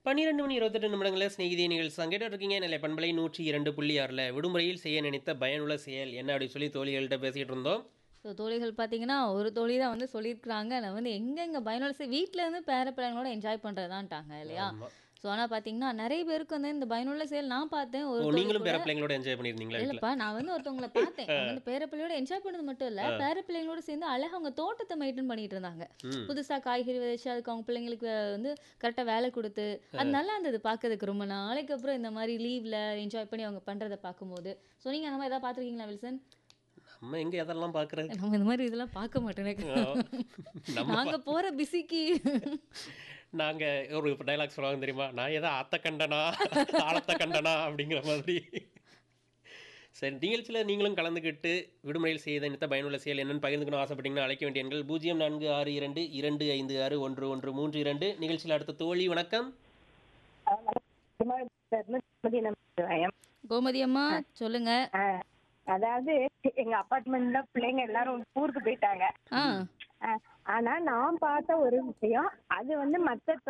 பன்னிரெண்டு மணி இருபத்தெட்டு நிமிடங்களில் ஸ்நேகிதி நிகழ்ச்சி கேட்டு இருக்கீங்க நிலை பண்பலை நூற்றி இரண்டு புள்ளி ஆறில் விடுமுறையில் செய்ய நினைத்த பயனுள்ள செயல் என்ன அப்படின்னு சொல்லி தோழிகள்கிட்ட பேசிகிட்டு இருந்தோம் ஸோ தோழிகள் பார்த்தீங்கன்னா ஒரு தோழி தான் வந்து சொல்லியிருக்கிறாங்க நான் வந்து எங்கெங்க பயனுள்ள செய் வீட்டில் இருந்து பேர பிள்ளைங்களோட என்ஜாய் பண்ணுறதான்ட்டாங்க இல்லையா ஆமா. ஸோ ஆனால் பார்த்தீங்கன்னா நிறைய பேருக்கு வந்து இந்த பயனுள்ள செயல் நான் பார்த்தேன் ஒரு ஓ தோழி நீங்களும் கூட- பேர பிள்ளைங்களோட என்ஜாய் பண்ணியிருந்தீங்களா வீட்டில் இல்லப்பா நான் வந்து ஒருத்தவங்கள பார்த்தேன் அவங்க வந்து பேர பிள்ளையோட என்ஜாய் பண்ணது மட்டும் இல்ல பேர பிள்ளைங்களோட சேர்ந்து அழகா அவங்க தோட்டத்தை மெயின்டைன் பண்ணிட்டு இருந்தாங்க ம் புதுசா காய்கறி விதைச்சு அதுக்கு அவங்க பிள்ளைங்களுக்கு வந்து கரெக்டா வேலை கொடுத்து அது நல்லா இருந்தது பார்க்கறதுக்கு ரொம்ப நாளைக்கு அப்புறம் இந்த மாதிரி லீவ்ல என்ஜாய் பண்ணி அவங்க பண்றதை பார்க்கும்போது ஸோ நீங்க அந்த மாதிரி ஏதாவது பார்த்துருக்கீங்களா வில்சன் நம்ம எங்கே எதெல்லாம் பார்க்குறது நம்ம இந்த மாதிரி இதெல்லாம் பார்க்க மாட்டோம் நம்ம நாங்க போற பிஸிக்கு நாங்கள் ஒரு டைலாக் சொல்லுவாங்க தெரியுமா நான் ஏதோ ஆத்த கண்டனா ஆழத்த கண்டனா அப்படிங்கிற மாதிரி சரி நிகழ்ச்சியில் நீங்களும் கலந்துக்கிட்டு விடுமுறையில் செய்த நித்த பயனுள்ள செயல் என்னன்னு பகிர்ந்துக்கணும் ஆசைப்பட்டீங்கன்னா அழைக்க வேண்டிய எண்கள் பூஜ்ஜியம் நான்கு ஆறு இரண்டு இரண்டு ஐந்து ஆறு ஒன்று ஒன்று மூன்று இரண்டு நிகழ்ச்சியில் அடுத்த தோழி வணக்கம் கோமதி அம்மா சொல்லுங்க ஆ, அதாவது எங்க அபார்ட்மெண்ட்ல பிள்ளைங்க எல்லாரும் ஊருக்கு போயிட்டாங்க ஆ ஆ, ஆனா நான் பார்த்த ஒரு விஷயம் அது வந்து மத்த